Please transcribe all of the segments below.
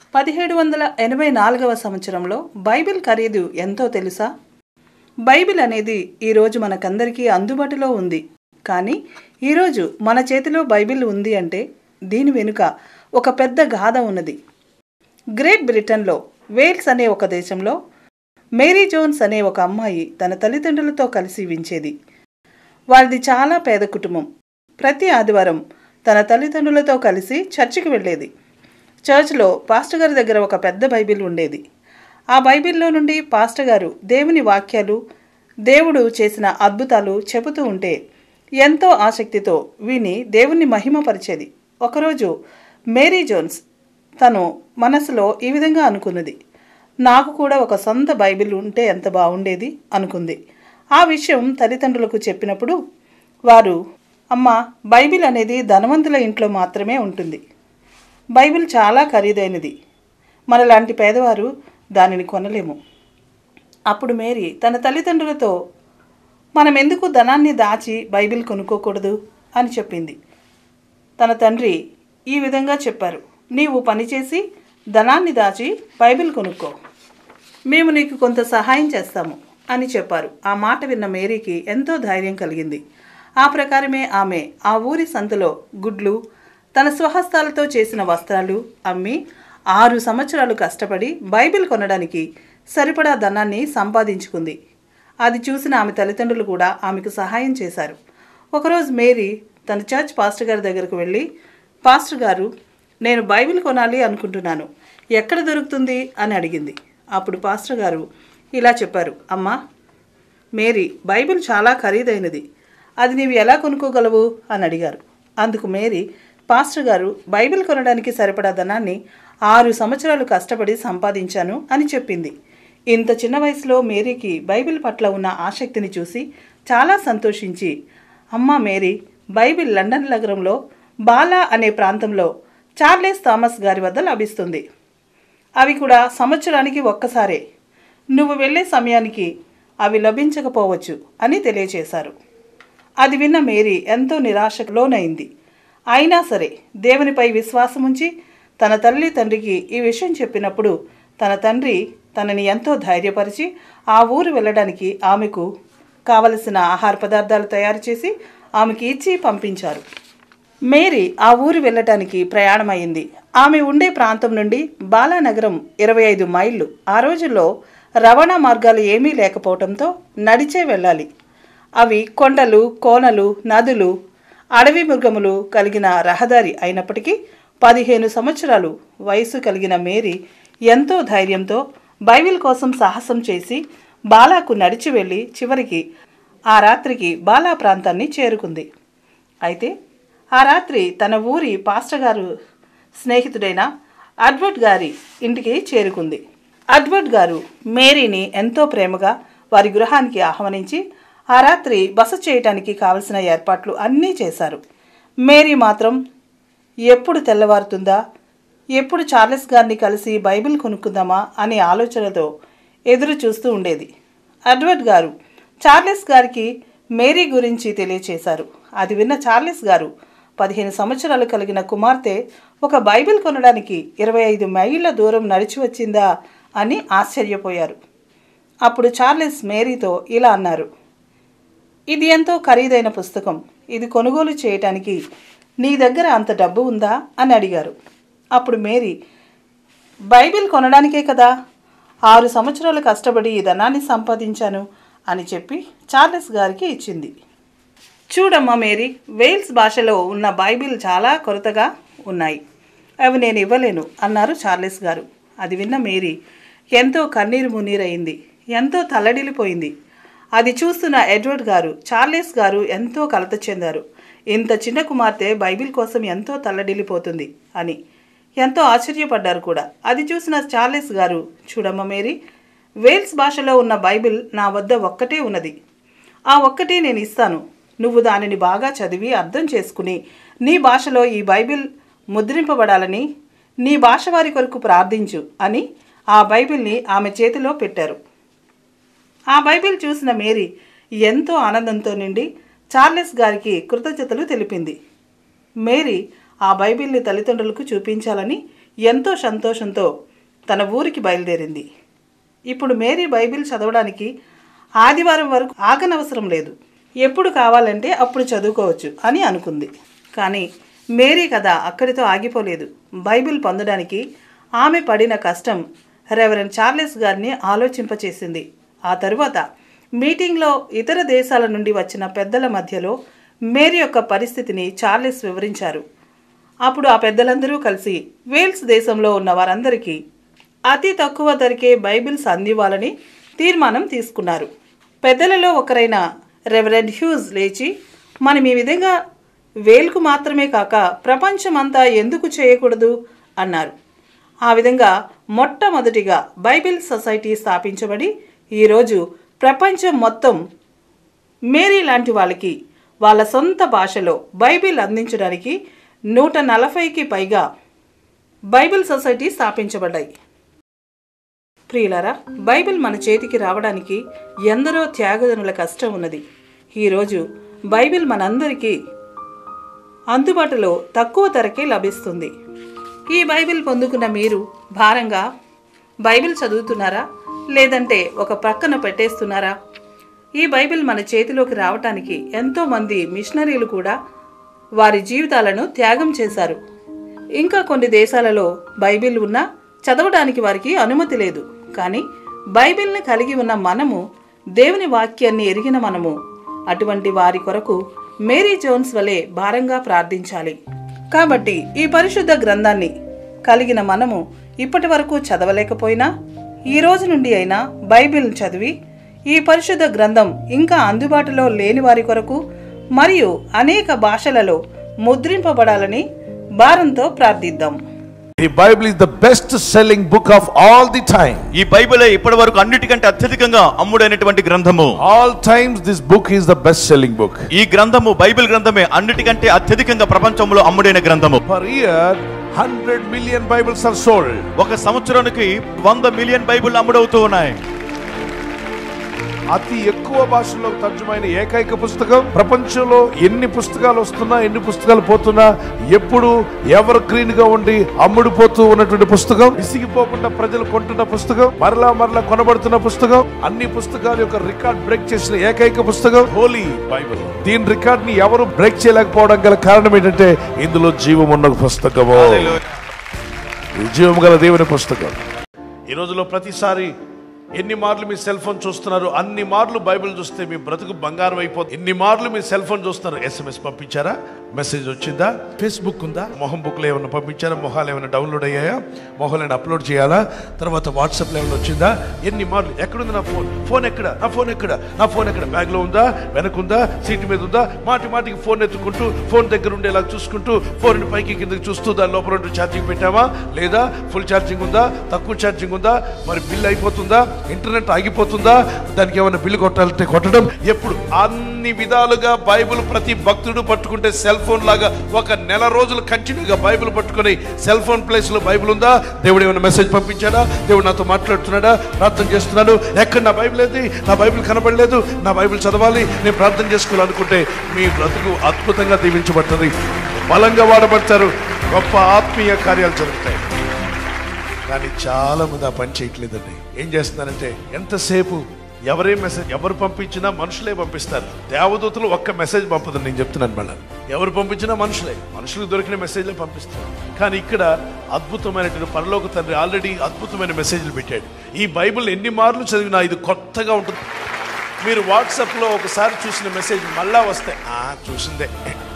పదిహేడు వందల ఎనభై నాలుగవ సంవత్సరంలో బైబిల్ ఖరీదు ఎంతో తెలుసా బైబిల్ అనేది ఈరోజు మనకందరికీ అందుబాటులో ఉంది కానీ ఈరోజు మన చేతిలో బైబిల్ ఉంది అంటే దీని వెనుక ఒక పెద్ద గాథ ఉన్నది గ్రేట్ బ్రిటన్లో వేల్స్ అనే ఒక దేశంలో మేరీ జోన్స్ అనే ఒక అమ్మాయి తన తల్లిదండ్రులతో కలిసి వించేది వారిది చాలా పేద కుటుంబం ప్రతి ఆదివారం తన తల్లిదండ్రులతో కలిసి చర్చికి వెళ్ళేది చర్చ్లో పాస్టర్ గారి దగ్గర ఒక పెద్ద బైబిల్ ఉండేది ఆ బైబిల్లో నుండి పాస్టర్ గారు దేవుని వాక్యాలు దేవుడు చేసిన అద్భుతాలు చెబుతూ ఉంటే ఎంతో ఆసక్తితో విని దేవుణ్ణి మహిమపరిచేది ఒకరోజు మేరీ జోన్స్ తను మనసులో ఈ విధంగా అనుకున్నది నాకు కూడా ఒక సొంత బైబిల్ ఉంటే ఎంత బాగుండేది అనుకుంది ఆ విషయం తల్లిదండ్రులకు చెప్పినప్పుడు వారు అమ్మ బైబిల్ అనేది ధనవంతుల ఇంట్లో మాత్రమే ఉంటుంది బైబిల్ చాలా ఖరీదైనది మనలాంటి పేదవారు దానిని కొనలేము అప్పుడు మేరీ తన తల్లిదండ్రులతో మనం ఎందుకు ధనాన్ని దాచి బైబిల్ కొనుక్కోకూడదు అని చెప్పింది తన తండ్రి ఈ విధంగా చెప్పారు నీవు పనిచేసి ధనాన్ని దాచి బైబిల్ కొనుక్కో మేము నీకు కొంత సహాయం చేస్తాము అని చెప్పారు ఆ మాట విన్న మేరీకి ఎంతో ధైర్యం కలిగింది ఆ ప్రకారమే ఆమె ఆ ఊరి సంతలో గుడ్లు తన స్వహస్తాలతో చేసిన వస్త్రాలు అమ్మి ఆరు సంవత్సరాలు కష్టపడి బైబిల్ కొనడానికి సరిపడా ధనాన్ని సంపాదించుకుంది అది చూసిన ఆమె తల్లిదండ్రులు కూడా ఆమెకు సహాయం చేశారు ఒకరోజు మేరీ తన చర్చ్ పాస్టర్ గారి దగ్గరకు వెళ్ళి పాస్టర్ గారు నేను బైబిల్ కొనాలి అనుకుంటున్నాను ఎక్కడ దొరుకుతుంది అని అడిగింది అప్పుడు పాస్టర్ గారు ఇలా చెప్పారు అమ్మా మేరీ బైబిల్ చాలా ఖరీదైనది అది నీవు ఎలా కొనుక్కోగలవు అని అడిగారు అందుకు మేరీ పాస్టర్ గారు బైబిల్ కొనడానికి సరిపడా ధనాన్ని ఆరు సంవత్సరాలు కష్టపడి సంపాదించాను అని చెప్పింది ఇంత చిన్న వయసులో మేరీకి బైబిల్ పట్ల ఉన్న ఆసక్తిని చూసి చాలా సంతోషించి అమ్మ మేరీ బైబిల్ లండన్ నగరంలో బాలా అనే ప్రాంతంలో చార్లెస్ థామస్ గారి వద్ద లభిస్తుంది అవి కూడా సంవత్సరానికి ఒక్కసారే నువ్వు వెళ్ళే సమయానికి అవి లభించకపోవచ్చు అని తెలియచేశారు అది విన్న మేరీ ఎంతో నిరాశకు లోనైంది అయినా సరే దేవునిపై విశ్వాసం ఉంచి తన తల్లి తండ్రికి ఈ విషయం చెప్పినప్పుడు తన తండ్రి తనని ఎంతో ధైర్యపరిచి ఆ ఊరు వెళ్ళడానికి ఆమెకు కావలసిన ఆహార పదార్థాలు తయారు చేసి ఆమెకి ఇచ్చి పంపించారు మేరీ ఆ ఊరు వెళ్ళటానికి ప్రయాణమైంది ఆమె ఉండే ప్రాంతం నుండి బాలానగరం ఇరవై ఐదు మైళ్ళు ఆ రోజుల్లో రవాణా మార్గాలు ఏమీ లేకపోవడంతో నడిచే వెళ్ళాలి అవి కొండలు కోనలు నదులు అడవి మృగములు కలిగిన రహదారి అయినప్పటికీ పదిహేను సంవత్సరాలు వయసు కలిగిన మేరీ ఎంతో ధైర్యంతో బైబిల్ కోసం సాహసం చేసి బాలాకు నడిచి వెళ్ళి చివరికి ఆ రాత్రికి బాలా ప్రాంతాన్ని చేరుకుంది అయితే ఆ రాత్రి తన ఊరి పాస్టర్ గారు స్నేహితుడైన అడ్వర్డ్ గారి ఇంటికి చేరుకుంది అడ్వర్డ్ గారు మేరీని ఎంతో ప్రేమగా వారి గృహానికి ఆహ్వానించి ఆ రాత్రి బస చేయటానికి కావలసిన ఏర్పాట్లు అన్నీ చేశారు మేరీ మాత్రం ఎప్పుడు తెల్లవారుతుందా ఎప్పుడు చార్లెస్ గారిని కలిసి బైబిల్ కొనుక్కుందామా అనే ఆలోచనతో ఎదురు చూస్తూ ఉండేది అడ్వర్డ్ గారు చార్లెస్ గారికి మేరీ గురించి తెలియచేశారు అది విన్న చార్లెస్ గారు పదిహేను సంవత్సరాలు కలిగిన కుమార్తె ఒక బైబిల్ కొనడానికి ఇరవై ఐదు మైళ్ళ దూరం నడిచి వచ్చిందా అని ఆశ్చర్యపోయారు అప్పుడు చార్లెస్ మేరీతో ఇలా అన్నారు ఇది ఎంతో ఖరీదైన పుస్తకం ఇది కొనుగోలు చేయటానికి నీ దగ్గర అంత డబ్బు ఉందా అని అడిగారు అప్పుడు మేరీ బైబిల్ కొనడానికే కదా ఆరు సంవత్సరాలు కష్టపడి ఈ ధనాన్ని సంపాదించాను అని చెప్పి చార్లెస్ గారికి ఇచ్చింది చూడమ్మా మేరీ వేల్స్ భాషలో ఉన్న బైబిల్ చాలా కొరతగా ఉన్నాయి అవి నేను ఇవ్వలేను అన్నారు చార్లెస్ గారు అది విన్న మేరీ ఎంతో కన్నీరు మున్నీరయింది ఎంతో తల్లడిల్లిపోయింది అది చూస్తున్న ఎడ్వర్డ్ గారు చార్లెస్ గారు ఎంతో కలత చెందారు ఇంత చిన్న కుమార్తె బైబిల్ కోసం ఎంతో తల్లడిల్లిపోతుంది అని ఎంతో ఆశ్చర్యపడ్డారు కూడా అది చూసిన చార్లెస్ గారు చూడమ్మ మేరీ వేల్స్ భాషలో ఉన్న బైబిల్ నా వద్ద ఒక్కటే ఉన్నది ఆ ఒక్కటే నేను ఇస్తాను నువ్వు దానిని బాగా చదివి అర్థం చేసుకుని నీ భాషలో ఈ బైబిల్ ముద్రింపబడాలని నీ భాష వారి కొరకు ప్రార్థించు అని ఆ బైబిల్ని ఆమె చేతిలో పెట్టారు ఆ బైబిల్ చూసిన మేరీ ఎంతో ఆనందంతో నిండి చార్లెస్ గారికి కృతజ్ఞతలు తెలిపింది మేరీ ఆ బైబిల్ని తల్లిదండ్రులకు చూపించాలని ఎంతో సంతోషంతో తన ఊరికి బయలుదేరింది ఇప్పుడు మేరీ బైబిల్ చదవడానికి ఆదివారం వరకు ఆగనవసరం లేదు ఎప్పుడు కావాలంటే అప్పుడు చదువుకోవచ్చు అని అనుకుంది కానీ మేరీ కథ అక్కడితో ఆగిపోలేదు బైబిల్ పొందడానికి ఆమె పడిన కష్టం రెవరెండ్ చార్లెస్ గారిని ఆలోచింపచేసింది ఆ తరువాత మీటింగ్లో ఇతర దేశాల నుండి వచ్చిన పెద్దల మధ్యలో మేరీ యొక్క పరిస్థితిని చార్లెస్ వివరించారు అప్పుడు ఆ పెద్దలందరూ కలిసి వేల్స్ దేశంలో ఉన్న వారందరికీ అతి తక్కువ ధరకే బైబిల్స్ అందివ్వాలని తీర్మానం తీసుకున్నారు పెద్దలలో ఒకరైన రెవరెండ్ హ్యూజ్ లేచి మనం ఈ విధంగా వేల్కు మాత్రమే కాక ప్రపంచమంతా ఎందుకు చేయకూడదు అన్నారు ఆ విధంగా మొట్టమొదటిగా బైబిల్ సొసైటీ స్థాపించబడి ఈరోజు ప్రపంచం మొత్తం మేరీ లాంటి వాళ్ళకి వాళ్ళ సొంత భాషలో బైబిల్ అందించడానికి నూట నలభైకి పైగా బైబిల్ సొసైటీ స్థాపించబడ్డాయి ప్రియులారా బైబిల్ మన చేతికి రావడానికి ఎందరో త్యాగదనుల కష్టం ఉన్నది ఈరోజు బైబిల్ మనందరికీ అందుబాటులో తక్కువ ధరకే లభిస్తుంది ఈ బైబిల్ పొందుకున్న మీరు భారంగా బైబిల్ చదువుతున్నారా లేదంటే ఒక ప్రక్కన పెట్టేస్తున్నారా ఈ బైబిల్ మన చేతిలోకి రావటానికి ఎంతోమంది మిషనరీలు కూడా వారి జీవితాలను త్యాగం చేశారు ఇంకా కొన్ని దేశాలలో బైబిల్ ఉన్నా చదవడానికి వారికి అనుమతి లేదు కానీ బైబిల్ని కలిగి ఉన్న మనము దేవుని వాక్యాన్ని ఎరిగిన మనము అటువంటి వారి కొరకు మేరీ జోన్స్ వలె భారంగా ప్రార్థించాలి కాబట్టి ఈ పరిశుద్ధ గ్రంథాన్ని కలిగిన మనము ఇప్పటి వరకు చదవలేకపోయినా ఈ రోజు నుండి అయినా బైబిల్ చదివి ఈ పరిశుద్ధ గ్రంథం ఇంకా అందుబాటులో లేని వారి కొరకు మరియు అనేక భాషలలో ముద్రింపబడాలని భారంతో ప్రార్థిద్దాం The Bible is the best selling book of all the time. ఈ బైబిలే ఇప్పటి వరకు అన్నిటికంటే అత్యధికంగా అమ్ముడైనటువంటి గ్రంథము All times this book is the best selling book. ఈ గ్రంథము బైబిల్ గ్రంథమే అన్నిటికంటే అత్యధికంగా ప్రపంచంలో అమ్ముడైన గ్రంథము Per year, 100 million Bibles are sold. ఒక సంవత్సరానికి వంద మిలియన్ బైబిల్ అమ్ముడవుతూ ఉన్నాయి అతి ఎక్కువ భాషల్లో తర్జుమైన ఏకైక పుస్తకం ప్రపంచంలో ఎన్ని పుస్తకాలు వస్తున్నా ఎన్ని పుస్తకాలు పోతున్నా ఎప్పుడు ఎవర్ గ్రీన్ గా ఉండి అమ్ముడుపోతూ ఉన్నటువంటి పుస్తకం విసిగిపోకుండా ప్రజలు కొంటున్న పుస్తకం మరలా మరలా కొనబడుతున్న పుస్తకం అన్ని పుస్తకాల యొక్క రికార్డ్ బ్రేక్ చేసిన ఏకైక పుస్తకం హోలీ బైబిల్ దీని రికార్డ్ ని ఎవరు బ్రేక్ చేయలేకపోవడం గల కారణం ఏంటంటే ఇందులో జీవం ఉన్న పుస్తకము ఈ జీవం గల దేవుని పుస్తకం ఈ రోజులో ప్రతిసారి ఎన్ని మార్లు మీ సెల్ ఫోన్ చూస్తున్నారు అన్ని మార్లు బైబిల్ చూస్తే మీ బ్రతుకు బంగారం అయిపోతుంది ఎన్ని మార్లు మీ సెల్ ఫోన్ చూస్తున్నారు ఎస్ఎంఎస్ పంపించారా మెసేజ్ వచ్చిందా ఫేస్బుక్ ఉందా మొహం బుక్లో ఏమైనా పంపించారా మొహాలు ఏమైనా డౌన్లోడ్ అయ్యాయా మొహాలు ఏమైనా అప్లోడ్ చేయాలా తర్వాత వాట్సాప్లో ఏమైనా వచ్చిందా ఎన్ని మార్లు ఎక్కడుంది నా ఫోన్ ఫోన్ ఎక్కడ నా ఫోన్ ఎక్కడ నా ఫోన్ ఎక్కడ బ్యాగ్లో ఉందా వెనకుందా సీట్ మీద ఉందా మాటి మాటికి ఫోన్ ఎత్తుకుంటూ ఫోన్ దగ్గర ఉండేలా చూసుకుంటూ ఫోన్ పైకి కిందకి చూస్తూ దాని లోపల ఉంటూ ఛార్జింగ్ పెట్టామా లేదా ఫుల్ ఛార్జింగ్ ఉందా తక్కువ ఛార్జింగ్ ఉందా మరి బిల్ అయిపోతుందా ఇంటర్నెట్ ఆగిపోతుందా దానికి ఏమైనా బిల్లు కొట్టాలంటే కొట్టడం ఎప్పుడు అన్ని విధాలుగా బైబిల్ ప్రతి భక్తుడు పట్టుకుంటే సెల్ ఫోన్ లాగా ఒక నెల రోజులు కంటిన్యూగా బైబిల్ పట్టుకొని సెల్ ఫోన్ ప్లేస్ లో బైబిల్ ఉందా దేవుడు ఏమైనా మెసేజ్ పంపించాడా దేవుడు నాతో మాట్లాడుతున్నాడా ప్రార్థన చేస్తున్నాడు ఎక్కడ నా బైబిల్ ఏది నా బైబిల్ కనబడలేదు నా బైబిల్ చదవాలి నేను ప్రార్థన చేసుకోవాలనుకుంటే మీ బ్రతుకు అద్భుతంగా దీవించబడుతుంది బలంగా వాడబడతారు గొప్ప ఆత్మీయ కార్యాలు జరుగుతాయి కానీ చాలా మంది ఆ పని చేయట్లేదండి ఏం చేస్తున్నారంటే ఎంతసేపు ఎవరే మెసేజ్ ఎవరు పంపించినా మనుషులే పంపిస్తారు దేవదూతలు ఒక్క మెసేజ్ పంపదని నేను చెప్తున్నాను మళ్ళీ ఎవరు పంపించినా మనుషులే మనుషులకు దొరికిన మెసేజ్లే పంపిస్తారు కానీ ఇక్కడ అద్భుతమైనటువంటి పరలోక తండ్రి ఆల్రెడీ అద్భుతమైన మెసేజ్లు పెట్టాడు ఈ బైబిల్ ఎన్ని మార్లు చదివినా ఇది కొత్తగా ఉంటుంది మీరు వాట్సాప్లో ఒకసారి చూసిన మెసేజ్ మళ్ళా వస్తే ఆ చూసిందే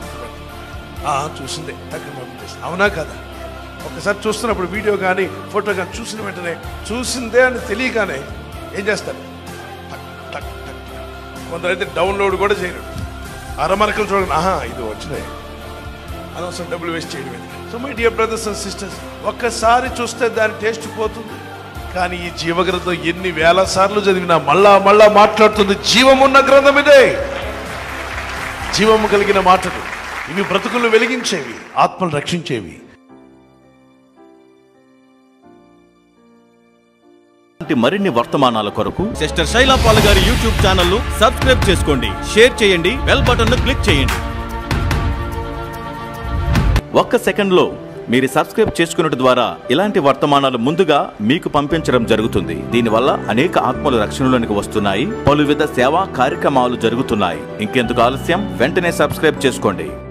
ఆ చూసిందే టక్కున పంపించేసి అవునా కదా ఒకసారి చూస్తున్నప్పుడు వీడియో కానీ ఫోటో కానీ చూసిన వెంటనే చూసిందే అని తెలియగానే ఏం చేస్తారు టక్ టక్ టక్ కొందరైతే డౌన్లోడ్ కూడా చేయరు అరమరకలు చూడండి ఆహా ఇది వచ్చినాయి అనవసరం డబ్బులు వేస్ట్ చేయడం ఎందుకు? So my dear brothers and sisters ఒక్కసారి చూస్తే దాని టేస్ట్ పోతుంది కానీ ఈ జీవగ్రంథం ఎన్ని వేల సార్లు చదివినా మళ్ళా మళ్ళా మాట్లాడుతుంది జీవమున్న గ్రంథం ఇదే జీవము కలిగిన మాటలు ఇవి బ్రతుకులు వెలిగించేవి ఆత్మలు రక్షించేవి ఇలాంటి మరిన్ని వర్తమానాల కొరకు సిస్టర్ శైలా పాల్ గారి యూట్యూబ్ ఛానల్ ను సబ్స్క్రైబ్ చేసుకోండి షేర్ చేయండి బెల్ బటన్ ను క్లిక్ చేయండి ఒక్క సెకండ్ లో మీరు సబ్స్క్రైబ్ చేసుకున్నట్టు ద్వారా ఇలాంటి వర్తమానాలు ముందుగా మీకు పంపించడం జరుగుతుంది దీనివల్ల అనేక ఆత్మలు రక్షణలోనికి వస్తున్నాయి పలువిధ సేవా కార్యక్రమాలు జరుగుతున్నాయి ఇంకెందుకు ఆలస్యం వెంటనే సబ్స్క్రైబ్ చేసుకోండి